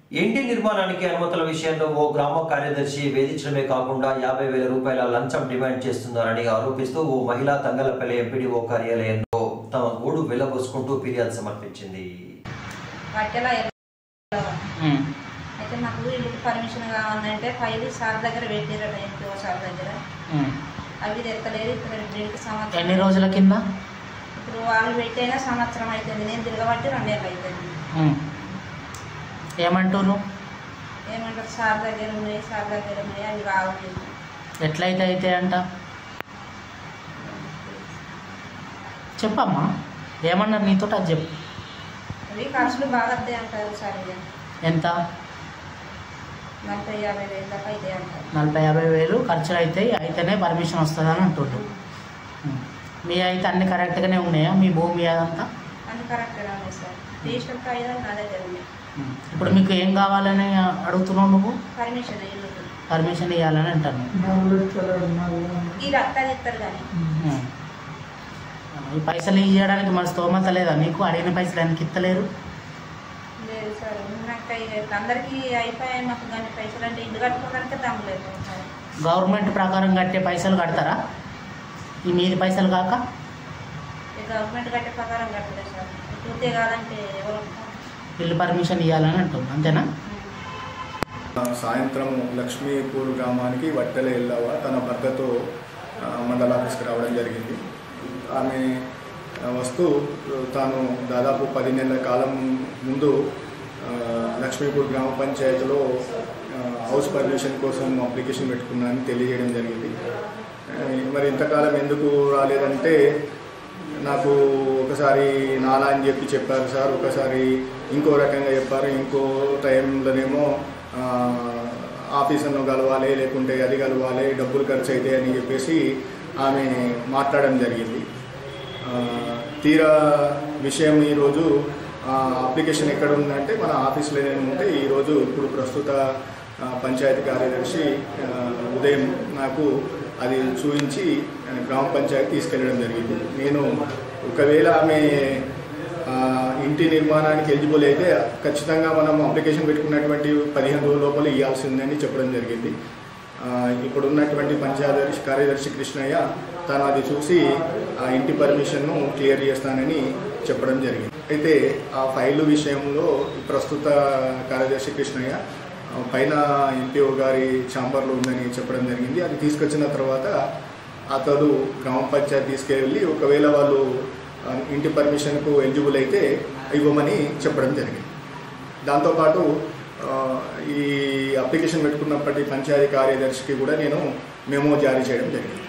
ఇంటి నిర్మాణానికి అనుమతుల విషయంలో ఓ గ్రామ కార్యదర్శి వేధించడమే కాకుండా యాభై వేల రూపాయల లంచం డిమాండ్ చేస్తున్నారని ఆరోపిస్తూ ఓ మహిళా తంగలపల్లి ఎంపీడీఓ కార్యాలయంలో తమ గూడు వెళ్లబోసుకుంటూ ఫిర్యాదు సమర్పించింది వాటిలా అయితే నాకు ఇల్లు పర్మిషన్ కావాలంటే ఫైల్ సార్ దగ్గర పెట్టిరట ఎంపీఓ సార్ దగ్గర అవి తెత్తలేదు ఇక్కడ రెండుకి ఎన్ని సంవత్సరం రోజుల కింద ఇప్పుడు వాళ్ళు పెట్టైనా సంవత్సరం అవుతుంది నేను తిరగబట్టి రెండేళ్ళు అవుతుంది ఉమ్. ఏమంటారు ఏమంటారు సార్ దగ్గర ఉన్నాయి సార్ దగ్గర ఉన్నాయి అవి కావలేదు ఎట్లయితే అయితే అంట చెప్పమ్మా ఏమన్నారు నీతో అది చెప్పు అవి ఖర్చులు బాగా వస్తాయి అంటారు సార్ ఇక ఎంత నలభై యాభై వేలు దాకా అయితే అంటారు నలభై యాభై వేలు ఖర్చులు అయితే అయితేనే పర్మిషన్ వస్తుందని అంటుండ్రు ఉమ్. మీ అయితే అన్ని కరెక్ట్గానే ఉన్నాయా మీ భూమి అదంతా అన్ని కరెక్ట్గా ఉన్నాయి సార్ రిజిస్టర్ కాగితాలు నా దగ్గర ఉన్నాయి ఉమ్. ఇప్పుడు మీకు ఏం కావాలని అడుగుతున్నావు నువ్వు పర్మిషన్ ఇల్లు పర్మిషన్ ఇవ్వాలని అంటాను ఈ రక్తాలు ఇస్తారు కానీ ఉమ్. ఈ పైసలు ఇవ్వడానికి మన స్తోమత లేదా నీకు అడిగిన పైసలు ఎందుకు ఇస్తలేరు లేదు సార్ నాకు ఇక అందరికీ అయిపోయాయి మాకు కానీ పైసలు అంటే ఇల్లు కట్టుకోవడానికి దమ్ములేదు సార్ గవర్నమెంట్ ప్రకారం కట్టే పైసలు కడతారా ఈ మీది పైసలు కాక ఈ గవర్నమెంట్ కట్టే ప్రకారం కట్టలేదు సార్ పూర్తి కాదంటే ఎవరు ఒప్పుకోరు? ఇల్లు పర్మిషన్ ఇవ్వాలని అంటుంది అంతేనా సాయంత్రం లక్ష్మీపూర్ గ్రామానికి వట్టెల ఎల్లవ తన భర్తతో ఆ, మండల ఆఫీస్కి రావడం జరిగింది ఆమె ఆ, వస్తూ తాను దాదాపు పది నెలల కాలం ముందు ఆ, లక్ష్మీపూర్ గ్రామ పంచాయతీలో ఆ, హౌస్ పర్మిషన్ కోసం అప్లికేషన్ పెట్టుకున్నానని తెలియజేయడం జరిగింది ఆ, మరి ఇంతకాలం ఎందుకు రాలేదంటే నాకు ఒకసారి నాలా అని చెప్పి చెప్పారు సార్ ఒకసారి ఇంకో రకంగా చెప్పారు ఇంకో టైంలోనేమో ఆ, ఆఫీసర్ను కలవాలి లేకుంటే అది కలవాలి డబ్బులు ఖర్చు అవుతాయి అని చెప్పేసి ఆమె మాట్లాడడం జరిగింది ఆ, తీరా విషయం ఈరోజు ఆ, అప్లికేషన్ ఎక్కడ ఉందంటే మన ఆఫీస్లోనే ఉంటే ఈరోజు ఇప్పుడు ప్రస్తుత ఆ, పంచాయతీ కార్యదర్శి ఆ, ఉదయం నాకు అది చూపించి ఆ, గ్రామ పంచాయతీ తీసుకెళ్ళడం జరిగింది నేను ఒకవేళ ఆమె ఆ, ఇంటి నిర్మాణానికి ఎలిజిబుల్ అయితే ఖచ్చితంగా మనం అప్లికేషన్ పెట్టుకున్నటువంటి పదిహేను రోజుల లోపల ఇవ్వాల్సిందని చెప్పడం జరిగింది ఆ, ఇప్పుడు ఉన్నటువంటి పంచాయతీ కార్యదర్శి కృష్ణయ్య తను అది చూసి ఆ ఇంటి పర్మిషన్ను క్లియర్ చేస్తానని చెప్పడం జరిగింది అయితే ఆ ఫైలు విషయంలో ప్రస్తుత కార్యదర్శి కృష్ణయ్య ఆ, పైన ఎంపీఓ గారి ఛాంబర్లో ఉందని చెప్పడం జరిగింది అది తీసుకొచ్చిన తర్వాత అతడు గ్రామ పంచాయతీ తీసుకెళ్ళి ఒకవేళ వాళ్ళు ఆ, ఇంటి పర్మిషన్కు ఎలిజిబుల్ అయితే ఇవ్వమని చెప్పడం జరిగింది దాంతోపాటు ఆ, ఈ అప్లికేషన్ పెట్టుకున్నప్పటి పంచాయతీ కార్యదర్శికి కూడా నేను మెమో జారీ చేయడం జరిగింది